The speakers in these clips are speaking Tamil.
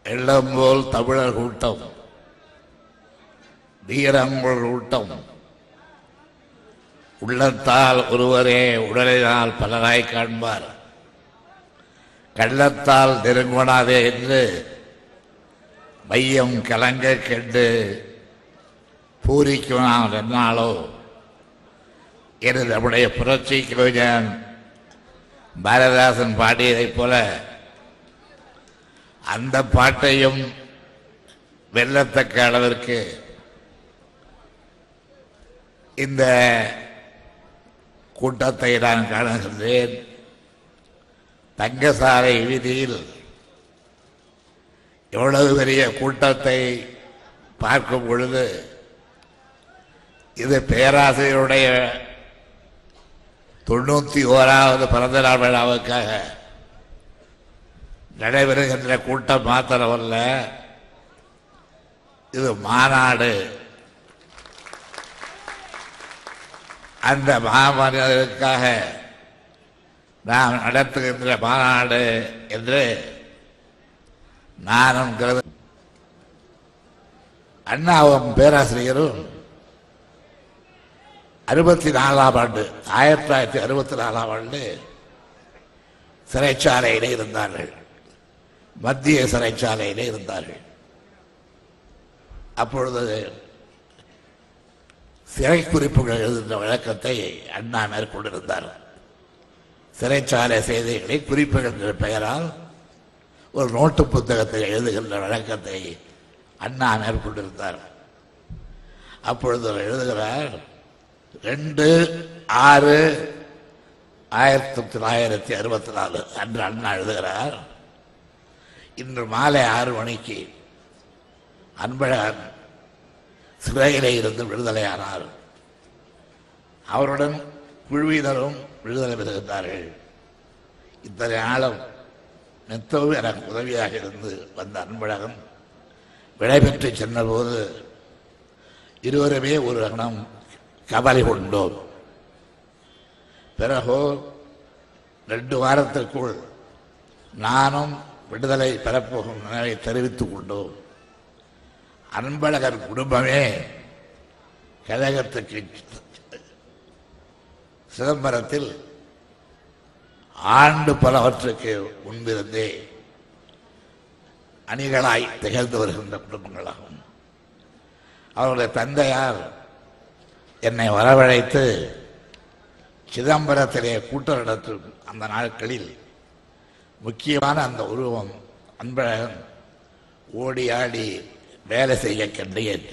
எள்ளம்போல் தமிழர் கூட்டம் வீரங்கள் கூட்டம் உள்ளத்தால் ஒருவரே உடலினால் பலராய் காண்பார் கள்ளத்தால் நெருங்குவனாதே என்று மையம் கலங்க கண்டு பூரிக்கும் நாம் என்னாலோ என்று நம்முடைய புரட்சி கவிஞன் பாரதிதாசன் பாடியதைப் போல அந்த பாட்டையும் வெல்லத்தக்க அளவிற்கு இந்த கூட்டத்தை நான் காணுகின்றேன் தங்கசாலை வீதியில் எவ்வளவு பெரிய கூட்டத்தை பார்க்கும் பொழுது இது பேராசிரியருடைய தொண்ணூத்தி ஓராவது பிறந்த நாள் விழாவுக்காக நடைபெறுகின்ற கூட்டம் மாத்திரமல்ல இது மாநாடு அந்த மாமனிதருக்காக நாம் நடத்துகின்ற மாநாடு என்று நானும் கருது அண்ணாவும் பேராசிரியரும் அறுபத்தி நாலாம் ஆண்டு ஆயிரத்தி தொள்ளாயிரத்தி அறுபத்தி நாலாம் ஆண்டு சிறைச்சாலையிலே இருந்தார்கள் மத்திய சிறைச்சாலையிலே இருந்தார்கள் அப்பொழுது சிறை குறிப்புகள் எழுதுகின்ற வழக்கத்தை அண்ணா மேற்கொண்டிருந்தார் சிறைச்சாலை செய்திகளை குறிப்புகள் என்ற பெயரால் ஒரு நோட்டு புத்தகத்தில் எழுதுகின்ற வழக்கத்தை அண்ணா மேற்கொண்டிருந்தார் அப்பொழுது அவர் எழுதுகிறார் ரெண்டு ஆறு ஆயிரத்தி தொள்ளாயிரத்தி அறுபத்தி நாலு அன்று அண்ணா எழுதுகிறார் இன்று மாலை ஆறு மணிக்கு அன்பழகன் சிறையிலே இருந்து விடுதலையானார் அவருடன் குழுவினரும் விடுதலை பெறுகின்றார்கள் இத்தனை ஆழம் மெத்தவும் எனக்கு உதவியாக இருந்து வந்த அன்பழகன் விடைபெற்று சென்றபோது இருவருமே ஒரு கணம் கவலை கொண்டோம் பிறகோ ரெண்டு வாரத்திற்குள் நானும் விடுதலை பெறப்போகும் நினைவை தெரிவித்துக் கொண்டோம் அன்பழகர் குடும்பமே கழகத்துக்கு சிதம்பரத்தில் ஆண்டு பலவற்றுக்கு முன்பிருந்தே அணிகளாய் திகழ்ந்து வருகின்ற குடும்பங்களாகும் அவருடைய தந்தையார் என்னை வரவழைத்து சிதம்பரத்திலே கூட்டம் நடத்தும் அந்த நாட்களில் முக்கியமான அந்த உருவம் அன்பழகன் ஓடி ஆடி வேலை செய்ய கண்டேன்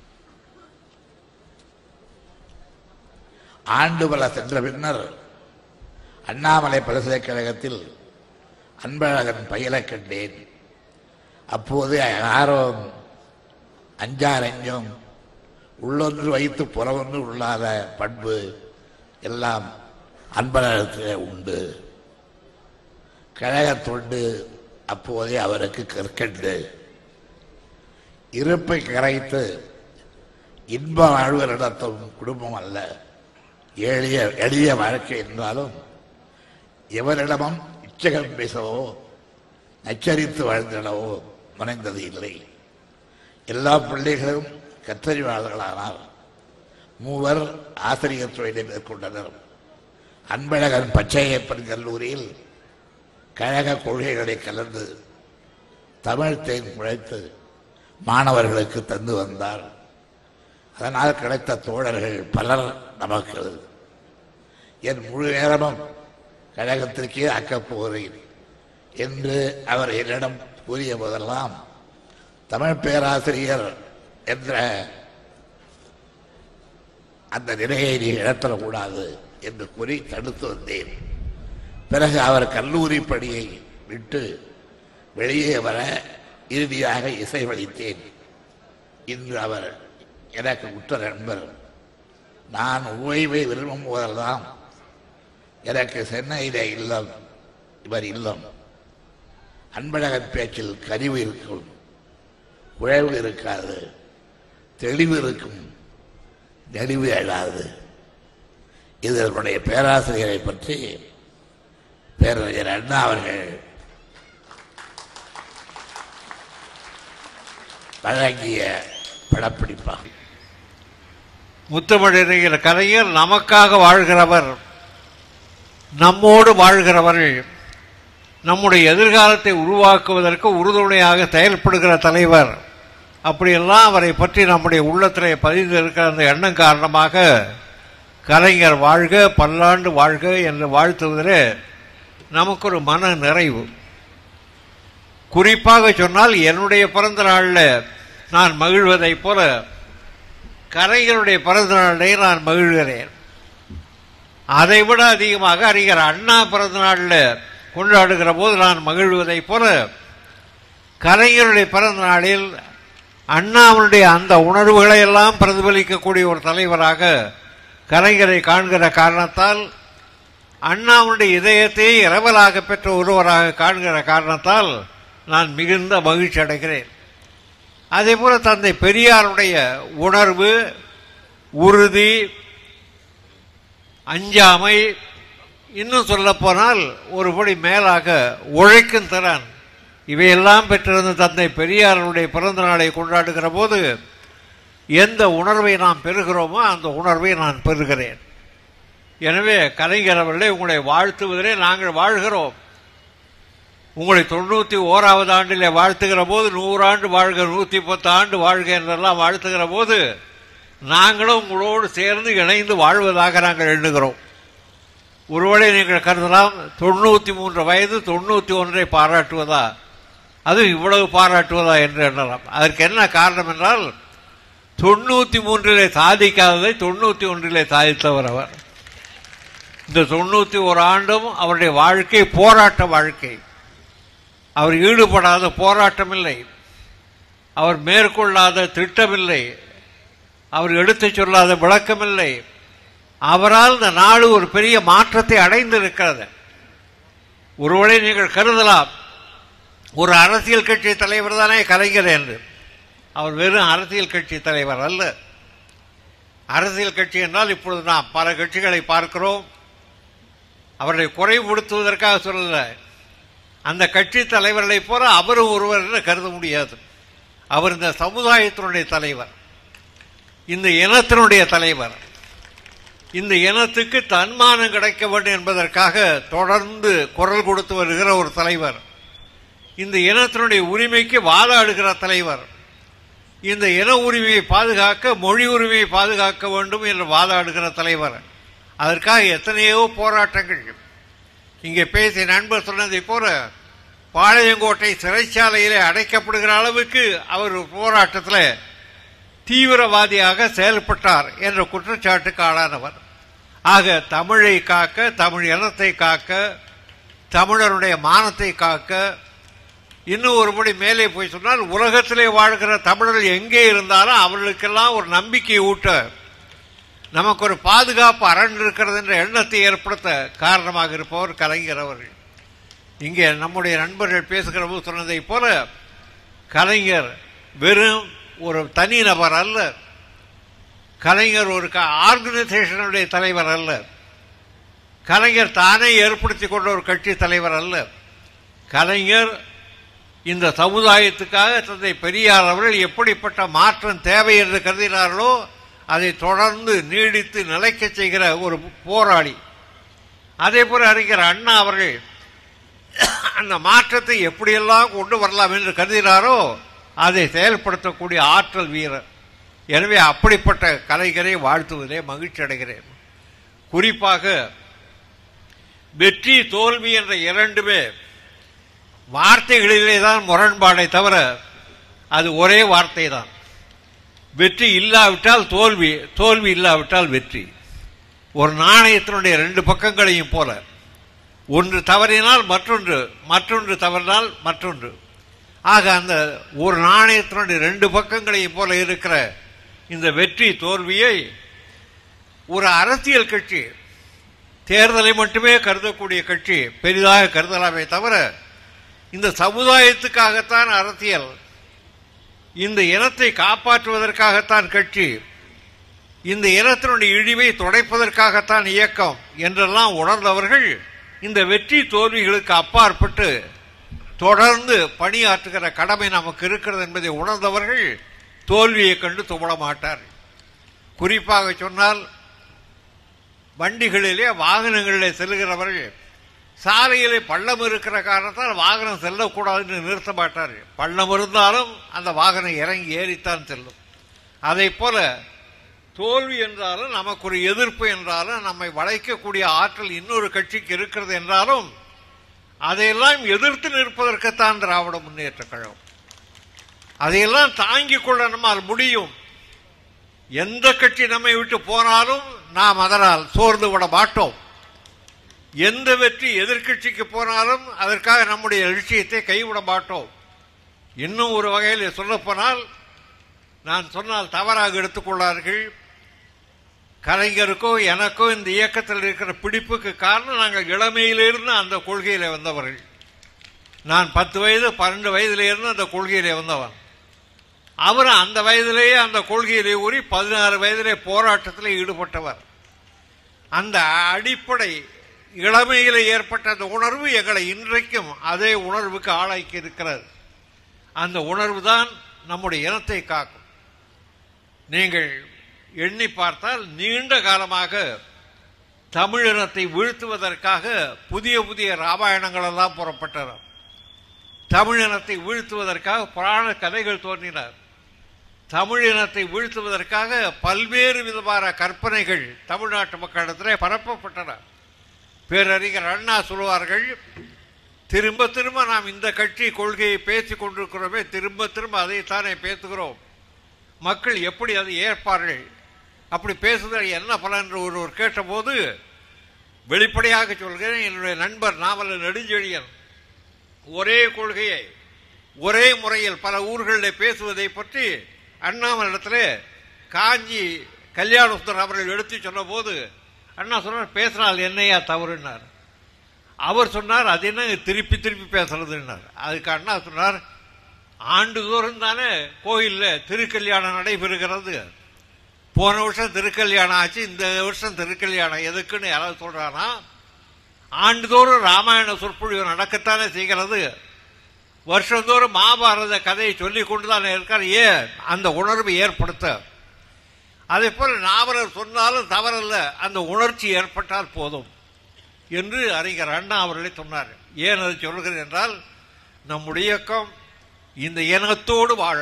ஆண்டு பல சென்ற பின்னர் அண்ணாமலை பல்கலைக்கழகத்தில் அன்பழகன் பயிலக் கண்டேன் அப்போது யாரும் அஞ்சாரஞ்சும் உள்ளொன்று வைத்து புறவொன்று உள்ளாத பண்பு எல்லாம் அன்பழகத்திலே உண்டு கழகத் தொண்டு அப்போதே அவருக்கு கற்கண்டு இருப்பை கரைத்து இன்ப வாழ்வு நடத்தும் குடும்பம் அல்ல எளிய எளிய வாழ்க்கை என்றாலும் எவரிடமும் இச்சகம் பேசவோ நச்சரித்து வாழ்ந்திடவோ முனைந்தது இல்லை எல்லா பிள்ளைகளும் கற்றறிவாளர்களானார் மூவர் ஆசிரியர் தொழிலை மேற்கொண்டனர் அன்பழகன் பச்சையப்பன் கல்லூரியில் கழக கொள்கைகளை கலந்து தமிழ் தேன் குழைத்து மாணவர்களுக்கு தந்து வந்தார் அதனால் கிடைத்த தோழர்கள் பலர் நமக்கு என் முழு நேரமும் கழகத்திற்கே ஆக்கப் போகிறேன் என்று அவர் என்னிடம் கூறிய போதெல்லாம் தமிழ் பேராசிரியர் என்ற அந்த நிலையை நீ இழத்தரக்கூடாது என்று கூறி தடுத்து வந்தேன் பிறகு அவர் கல்லூரி பணியை விட்டு வெளியே வர இறுதியாக இசைவளித்தேன் இன்று அவர் எனக்கு உற்ற நண்பர் நான் ஓய்வை விரும்பும் போதெல்லாம் எனக்கு சென்னையிலே இல்லம் இவர் இல்லம் அன்பழகன் பேச்சில் கனிவு இருக்கும் உழைவு இருக்காது தெளிவு இருக்கும் நெளிவு எழாது இது என்னுடைய பேராசிரியரை பற்றி பேரறிஞர் அண்ணா அவர்கள் வழங்கிய படப்பிடிப்பாகும் முத்தமிழறிஞர் கலைஞர் நமக்காக வாழ்கிறவர் நம்மோடு வாழ்கிறவர்கள் நம்முடைய எதிர்காலத்தை உருவாக்குவதற்கு உறுதுணையாக செயல்படுகிற தலைவர் அப்படியெல்லாம் அவரை பற்றி நம்முடைய உள்ளத்திலே பதிந்து இருக்கிற அந்த எண்ணம் காரணமாக கலைஞர் வாழ்க பல்லாண்டு வாழ்க என்று வாழ்த்துவதிலே நமக்கு ஒரு மன நிறைவு குறிப்பாக சொன்னால் என்னுடைய பிறந்த நாளில் நான் மகிழ்வதைப் போல கலைஞருடைய பிறந்த நாளை நான் மகிழ்கிறேன் அதைவிட அதிகமாக அறிஞர் அண்ணா பிறந்த நாளில் கொண்டாடுகிற போது நான் மகிழ்வதைப் போல கலைஞருடைய பிறந்த நாளில் அண்ணாவுடைய அந்த உணர்வுகளை எல்லாம் பிரதிபலிக்கக்கூடிய ஒரு தலைவராக கலைஞரை காண்கிற காரணத்தால் அண்ணாவுடைய இதயத்தை இரவலாக பெற்ற ஒருவராக காண்கிற காரணத்தால் நான் மிகுந்த மகிழ்ச்சி அடைகிறேன் அதே போல தந்தை பெரியாருடைய உணர்வு உறுதி அஞ்சாமை இன்னும் சொல்லப்போனால் ஒருபடி மேலாக உழைக்கும் திறன் இவையெல்லாம் பெற்றிருந்த தந்தை பெரியாருடைய பிறந்த நாளை கொண்டாடுகிற போது எந்த உணர்வை நாம் பெறுகிறோமோ அந்த உணர்வை நான் பெறுகிறேன் எனவே கலைஞர் அவர்களே உங்களை வாழ்த்துவதிலே நாங்கள் வாழ்கிறோம் உங்களை தொண்ணூற்றி ஓராவது ஆண்டிலே வாழ்த்துகிற போது நூறாண்டு வாழ்க நூற்றி பத்து ஆண்டு வாழ்க என்றெல்லாம் வாழ்த்துகிற போது நாங்களும் உங்களோடு சேர்ந்து இணைந்து வாழ்வதாக நாங்கள் எண்ணுகிறோம் ஒருவேளை நீங்கள் கருதலாம் தொண்ணூற்றி மூன்று வயது தொண்ணூற்றி ஒன்றை பாராட்டுவதா அது இவ்வளவு பாராட்டுவதா என்று எண்ணலாம் அதற்கு என்ன காரணம் என்றால் தொண்ணூற்றி மூன்றிலே சாதிக்காததை தொண்ணூற்றி ஒன்றிலே சாதித்தவர் அவர் இந்த தொண்ணூற்றி ஒரு ஆண்டும் அவருடைய வாழ்க்கை போராட்ட வாழ்க்கை அவர் ஈடுபடாத போராட்டம் இல்லை அவர் மேற்கொள்ளாத திட்டமில்லை அவர் எடுத்துச் சொல்லாத விளக்கமில்லை அவரால் இந்த நாடு ஒரு பெரிய மாற்றத்தை அடைந்திருக்கிறது ஒருவேளை நீங்கள் கருதலாம் ஒரு அரசியல் கட்சி தலைவர் தானே கலைஞர் என்று அவர் வெறும் அரசியல் கட்சி தலைவர் அல்ல அரசியல் கட்சி என்றால் இப்பொழுது நாம் பல கட்சிகளை பார்க்கிறோம் அவர்களை குறைபடுத்துவதற்காக சொல்லல அந்த கட்சி தலைவர்களைப் போல அவரும் ஒருவர் என்று கருத முடியாது அவர் இந்த சமுதாயத்தினுடைய தலைவர் இந்த இனத்தினுடைய தலைவர் இந்த இனத்துக்கு தன்மானம் கிடைக்க வேண்டும் என்பதற்காக தொடர்ந்து குரல் கொடுத்து வருகிற ஒரு தலைவர் இந்த இனத்தினுடைய உரிமைக்கு வாதாடுகிற தலைவர் இந்த இன உரிமையை பாதுகாக்க மொழி உரிமையை பாதுகாக்க வேண்டும் என்று வாதாடுகிற தலைவர் அதற்காக எத்தனையோ போராட்டங்கள் இங்கே பேசிய நண்பர் சொன்னதை போல பாளையங்கோட்டை சிறைச்சாலையிலே அடைக்கப்படுகிற அளவுக்கு அவர் போராட்டத்தில் தீவிரவாதியாக செயல்பட்டார் என்ற குற்றச்சாட்டுக்கு ஆளானவர் ஆக தமிழை காக்க தமிழ் இனத்தை காக்க தமிழருடைய மானத்தை காக்க இன்னும் ஒருபடி மேலே போய் சொன்னால் உலகத்திலே வாழ்கிற தமிழர்கள் எங்கே இருந்தாலும் அவர்களுக்கெல்லாம் ஒரு நம்பிக்கை ஊட்ட நமக்கு ஒரு பாதுகாப்பு அரண் இருக்கிறது என்ற எண்ணத்தை ஏற்படுத்த காரணமாக இருப்பவர் கலைஞர் அவர்கள் இங்கே நம்முடைய நண்பர்கள் பேசுகிற போது சொன்னதைப் போல கலைஞர் வெறும் ஒரு தனி நபர் அல்ல கலைஞர் ஒரு ஆர்கனைசேஷனுடைய தலைவர் அல்ல கலைஞர் தானே ஏற்படுத்தி கொண்ட ஒரு கட்சி தலைவர் அல்ல கலைஞர் இந்த சமுதாயத்துக்காக தந்தை பெரியார் அவர்கள் எப்படிப்பட்ட மாற்றம் தேவை என்று கருதினார்களோ அதை தொடர்ந்து நீடித்து நிலைக்க செய்கிற ஒரு போராளி அதே போல அறிஞர் அண்ணா அவர்கள் அந்த மாற்றத்தை எப்படியெல்லாம் கொண்டு வரலாம் என்று கருதினாரோ அதை செயல்படுத்தக்கூடிய ஆற்றல் வீரர் எனவே அப்படிப்பட்ட கலைஞரை வாழ்த்துவதிலே மகிழ்ச்சி அடைகிறேன் குறிப்பாக வெற்றி தோல்வி என்ற இரண்டுமே வார்த்தைகளிலே தான் முரண்பாடை தவிர அது ஒரே வார்த்தை தான் வெற்றி இல்லாவிட்டால் தோல்வி தோல்வி இல்லாவிட்டால் வெற்றி ஒரு நாணயத்தினுடைய ரெண்டு பக்கங்களையும் போல ஒன்று தவறினால் மற்றொன்று மற்றொன்று தவறினால் மற்றொன்று ஆக அந்த ஒரு நாணயத்தினுடைய ரெண்டு பக்கங்களையும் போல இருக்கிற இந்த வெற்றி தோல்வியை ஒரு அரசியல் கட்சி தேர்தலை மட்டுமே கருதக்கூடிய கட்சி பெரிதாக கருதலாமே தவிர இந்த சமுதாயத்துக்காகத்தான் அரசியல் இந்த இனத்தை காப்பாற்றுவதற்காகத்தான் கட்சி இந்த இனத்தினுடைய இழிவை துடைப்பதற்காகத்தான் இயக்கம் என்றெல்லாம் உணர்ந்தவர்கள் இந்த வெற்றி தோல்விகளுக்கு அப்பாற்பட்டு தொடர்ந்து பணியாற்றுகிற கடமை நமக்கு இருக்கிறது என்பதை உணர்ந்தவர்கள் தோல்வியை கண்டு துவள மாட்டார் குறிப்பாக சொன்னால் வண்டிகளிலே வாகனங்களிலே செல்கிறவர்கள் சாலையிலே பள்ளம் இருக்கிற காரணத்தால் வாகனம் செல்லக்கூடாதுன்னு நிறுத்த மாட்டார் பள்ளம் இருந்தாலும் அந்த வாகனம் இறங்கி ஏறித்தான் செல்லும் அதை போல தோல்வி என்றாலும் நமக்கு ஒரு எதிர்ப்பு என்றாலும் நம்மை வளைக்கக்கூடிய ஆற்றல் இன்னொரு கட்சிக்கு இருக்கிறது என்றாலும் அதையெல்லாம் எதிர்த்து நிற்பதற்குத்தான் திராவிட முன்னேற்ற கழகம் அதையெல்லாம் தாங்கிக் கொள்ள நம்மால் முடியும் எந்த கட்சி நம்மை விட்டு போனாலும் நாம் அதனால் சோர்ந்து விட மாட்டோம் எந்த வெற்றி எதிர்க்கட்சிக்கு போனாலும் அதற்காக நம்முடைய லட்சியத்தை கைவிட மாட்டோம் இன்னும் ஒரு வகையில் சொல்லப்போனால் நான் சொன்னால் தவறாக எடுத்துக்கொள்ளார்கள் கலைஞருக்கோ எனக்கோ இந்த இயக்கத்தில் இருக்கிற பிடிப்புக்கு காரணம் நாங்கள் இளமையிலிருந்து அந்த கொள்கையில வந்தவர்கள் நான் பத்து வயது பன்னெண்டு வயதிலிருந்து அந்த கொள்கையிலே வந்தவன் அவர் அந்த வயதிலேயே அந்த கொள்கையிலே ஊறி பதினாறு வயதிலே போராட்டத்தில் ஈடுபட்டவர் அந்த அடிப்படை இளமையில் ஏற்பட்ட அந்த உணர்வு எங்களை இன்றைக்கும் அதே உணர்வுக்கு ஆளாக்கி இருக்கிறது அந்த உணர்வு தான் நம்முடைய இனத்தை காக்கும் நீங்கள் எண்ணி பார்த்தால் நீண்ட காலமாக தமிழினத்தை வீழ்த்துவதற்காக புதிய புதிய ராமாயணங்கள் எல்லாம் புறப்பட்டன தமிழினத்தை வீழ்த்துவதற்காக புராண கதைகள் தோன்றினார் தமிழினத்தை வீழ்த்துவதற்காக பல்வேறு விதமான கற்பனைகள் தமிழ்நாட்டு மக்களிடத்தில் பரப்பப்பட்டன பேரறிஞர் அண்ணா சொல்வார்கள் திரும்ப திரும்ப நாம் இந்த கட்சி கொள்கையை பேசிக் கொண்டிருக்கிறோமே திரும்ப திரும்ப அதைத்தானே பேசுகிறோம் மக்கள் எப்படி அதை ஏற்பார்கள் அப்படி பேசுதல் என்ன பலன் என்று ஒருவர் கேட்டபோது வெளிப்படையாக சொல்கிறேன் என்னுடைய நண்பர் நாவலர் நெடுஞ்செழியன் ஒரே கொள்கையை ஒரே முறையில் பல ஊர்களில் பேசுவதை பற்றி அண்ணாமலிடத்தில் காஞ்சி கல்யாணசுந்தர் அவர்கள் எடுத்து சொன்னபோது அண்ணா சொன்னார் பேசினால் என்னையா தவறுனார் அவர் சொன்னார் அது என்ன திருப்பி திருப்பி பேசுறதுன்னார் அதுக்கு அண்ணா சொன்னார் ஆண்டுதோறும் தானே கோயிலில் திருக்கல்யாணம் நடைபெறுகிறது போன வருஷம் திருக்கல்யாணம் ஆச்சு இந்த வருஷம் திருக்கல்யாணம் எதுக்குன்னு யாராவது சொல்றானா ஆண்டுதோறும் ராமாயண சொற்பொழிவு நடக்கத்தானே செய்கிறது வருஷந்தோறும் மகாபாரத கதையை சொல்லி கொண்டுதானே இருக்கார் ஏன் அந்த உணர்வை ஏற்படுத்த அதே போல நாவலர் சொன்னாலும் தவறல்ல அந்த உணர்ச்சி ஏற்பட்டால் போதும் என்று அறிஞர் அண்ணா அவர்களே சொன்னார் ஏன் அதை சொல்கிறேன் என்றால் நம்முடைய இயக்கம் இந்த இனத்தோடு வாழ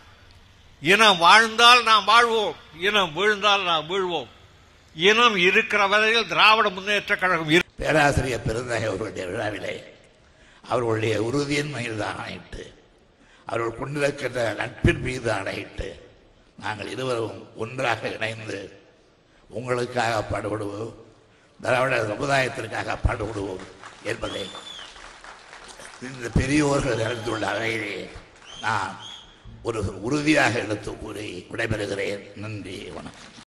இனம் வாழ்ந்தால் நாம் வாழ்வோம் இனம் வீழ்ந்தால் நாம் வீழ்வோம் இனம் இருக்கிற வரையில் திராவிட முன்னேற்ற கழகம் இரு- பேராசிரியர் பெருந்தகை அவர்களுடைய விழாவிலே அவர்களுடைய உறுதியின் மீது ஆணையிட்டு அவர்கள் கொண்டிருக்கின்ற நட்பின் மீது ஆணையிட்டு நாங்கள் இருவரும் ஒன்றாக இணைந்து உங்களுக்காக பாடுபடுவோம் திராவிட சமுதாயத்திற்காக பாடுபடுவோம் என்பதை இந்த பெரியோர்கள் அறிந்துள்ள அவையிலே நான் ஒரு உறுதியாக எடுத்து கூறி விடைபெறுகிறேன் நன்றி வணக்கம்